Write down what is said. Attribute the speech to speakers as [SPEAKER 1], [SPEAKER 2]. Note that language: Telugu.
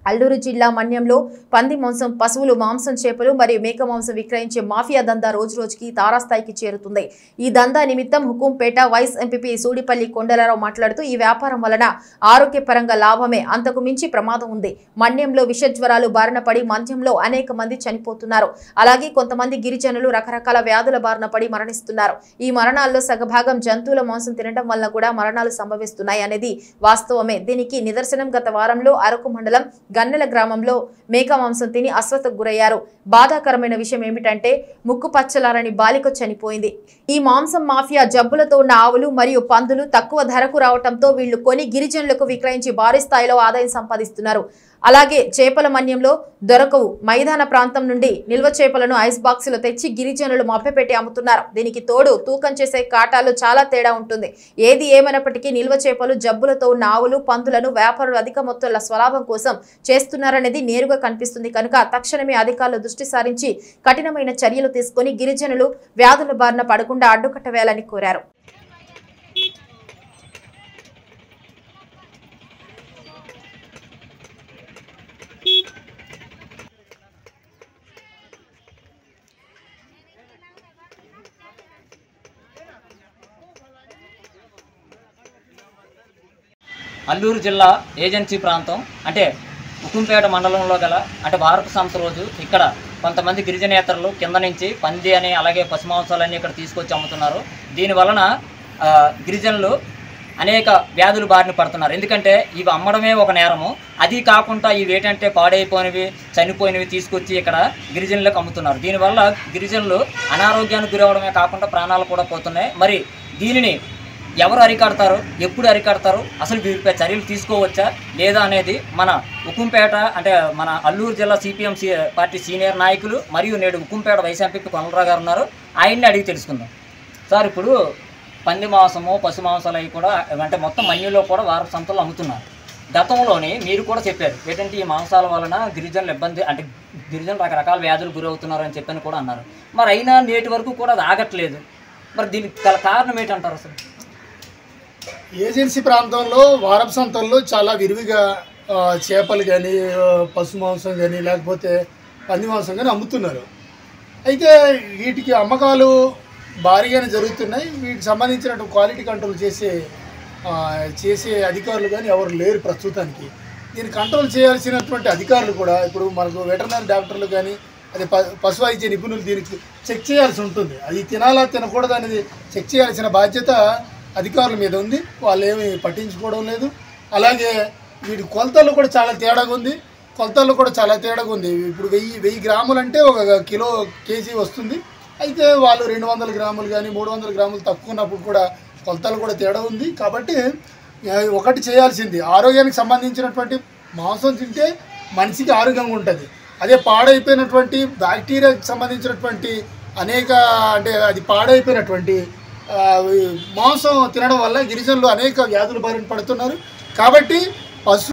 [SPEAKER 1] అల్లూరు జిల్లా మన్యంలో పంది మాంసం పశువులు మాంసం చేపలు మరియు మేక మాంసం విక్రయించే మాఫియా దందా రోజు రోజుకి తారాస్థాయికి చేరుతుంది ఈ దందా నిమిత్తం హుకుంపేట వైస్ ఎంపీపీ సూడిపల్లి కొండలరావు మాట్లాడుతూ ఈ వ్యాపారం వలన ఆరోగ్యపరంగా లాభమే అంతకు మించి ప్రమాదం ఉంది మన్యంలో విషజ్వరాలు బారిన పడి మద్యంలో అనేక మంది చనిపోతున్నారు అలాగే కొంతమంది గిరిజనులు రకరకాల వ్యాధుల బారిన పడి మరణిస్తున్నారు ఈ మరణాల్లో సగభాగం జంతువుల మాంసం తినడం వల్ల కూడా మరణాలు సంభవిస్తున్నాయి అనేది వాస్తవమే దీనికి నిదర్శనం గత వారంలో అరకు మండలం గన్నెల గ్రామంలో మేక మాంసం తిని అస్వస్థకు గురయ్యారు బాధాకరమైన విషయం ఏమిటంటే ముక్కు పచ్చలారని బాలిక చనిపోయింది ఈ మాంసం మాఫియా జబ్బులతో ఉన్న ఆవులు మరియు పందులు తక్కువ ధరకు రావటంతో వీళ్లు కొని గిరిజనులకు విక్రయించి భారీ స్థాయిలో ఆదాయం సంపాదిస్తున్నారు అలాగే చేపల మన్యంలో దొరకవు మైదాన ప్రాంతం నుండి నిల్వ చేపలను ఐస్ బాక్సులో తెచ్చి గిరిజనులు మభ్యపెట్టి అమ్ముతున్నారు దీనికి తోడు తూకం చేసే కాటాలు చాలా తేడా ఉంటుంది ఏది ఏమైనప్పటికీ నిల్వ చేపలు జబ్బులతో ఉన్న ఆవులు పందులను వ్యాపారులు అధిక మొత్తంలో స్వలాభం కోసం చేస్తున్నారనేది నేరుగా కనిపిస్తుంది కనుక తక్షణమే అధికారులు దృష్టి సారించి కఠినమైన చర్యలు తీసుకొని గిరిజనులు వ్యాధుల బారిన పడకుండా అడ్డుకట్ట వేయాలని కోరారు
[SPEAKER 2] అల్లూరు జిల్లా ఏజెన్సీ ప్రాంతం అంటే ఉక్కుంపేట మండలంలో గల అంటే భారత సంస్థ రోజు ఇక్కడ కొంతమంది గిరిజనేతరులు కింద నుంచి పంది అని అలాగే పశుమాంసాలన్నీ ఇక్కడ తీసుకొచ్చి అమ్ముతున్నారు దీని వలన ఆ, గిరిజనులు అనేక వ్యాధులు బారిన పడుతున్నారు ఎందుకంటే ఇవి అమ్మడమే ఒక నేరము అది కాకుండా ఇవి ఏంటంటే పాడైపోయినవి చనిపోయినవి తీసుకొచ్చి ఇక్కడ గిరిజనులకు అమ్ముతున్నారు దీనివల్ల గిరిజనులు అనారోగ్యానికి గురవడమే కాకుండా ప్రాణాలు కూడా పోతున్నాయి మరి దీనిని ఎవరు అరికడతారు ఎప్పుడు అరికడతారు అసలు వీరిపై చర్యలు తీసుకోవచ్చా లేదా అనేది మన ఉక్కుంపేట అంటే మన అల్లూరు జిల్లా సిపిఎం పార్టీ సీనియర్ నాయకులు మరియు నేడు ఉక్కుంపేట వైస్ ఎంపీ కొనలరావు గారు ఉన్నారు ఆయన్ని అడిగి తెలుసుకుందాం సార్ ఇప్పుడు పంది మాంసము పశు మాంసాలు అవి కూడా అంటే మొత్తం మన్యులో కూడా వారపు సంతలు అమ్ముతున్నారు గతంలోనే మీరు కూడా చెప్పారు ఏంటంటే ఈ మాంసాల వలన గిరిజనులు ఇబ్బంది అంటే గిరిజనులు రకరకాల వ్యాధులు గురవుతున్నారు అని చెప్పని కూడా అన్నారు మరి అయినా నేటి వరకు కూడా అది ఆగట్లేదు మరి దీనికి గల కారణం ఏంటంటారు అసలు
[SPEAKER 3] ఏజెన్సీ ప్రాంతంలో వారపు సంతల్లో చాలా విరివిగా ఆ, చేపలు కానీ పశు మాంసం కానీ లేకపోతే పంది మాంసం కానీ అమ్ముతున్నారు అయితే వీటికి అమ్మకాలు భారీగానే జరుగుతున్నాయి వీటికి సంబంధించినట్టు క్వాలిటీ కంట్రోల్ చేసే ఆ, చేసే అధికారులు కానీ ఎవరు లేరు ప్రస్తుతానికి దీన్ని కంట్రోల్ చేయాల్సినటువంటి అధికారులు కూడా ఇప్పుడు మనకు వెటర్నరీ డాక్టర్లు కానీ అదే ప పశు వైద్య నిపుణులు దీనికి చెక్ చేయాల్సి ఉంటుంది అది తినాలా తినకూడదు అనేది చెక్ చేయాల్సిన బాధ్యత అధికారుల మీద ఉంది వాళ్ళు ఏమి పట్టించుకోవడం లేదు అలాగే వీటి కొలతలు కూడా చాలా తేడాగా ఉంది కొలతలు కూడా చాలా తేడాగా ఉంది ఇప్పుడు వెయ్యి వెయ్యి గ్రాములు అంటే ఒక కిలో కేజీ వస్తుంది అయితే వాళ్ళు రెండు వందల గ్రాములు కానీ మూడు వందల గ్రాములు తక్కువ ఉన్నప్పుడు కూడా కొలతలు కూడా తేడా ఉంది కాబట్టి ఆ, ఒకటి చేయాల్సింది ఆరోగ్యానికి సంబంధించినటువంటి మాంసం తింటే మనిషికి ఆరోగ్యంగా ఉంటుంది అదే పాడైపోయినటువంటి బ్యాక్టీరియాకి సంబంధించినటువంటి అనేక అంటే అది పాడైపోయినటువంటి ఆ, ఈ మాంసం తినడం వల్ల గిరిజనులు అనేక వ్యాధులు బారిన పడుతున్నారు కాబట్టి పశు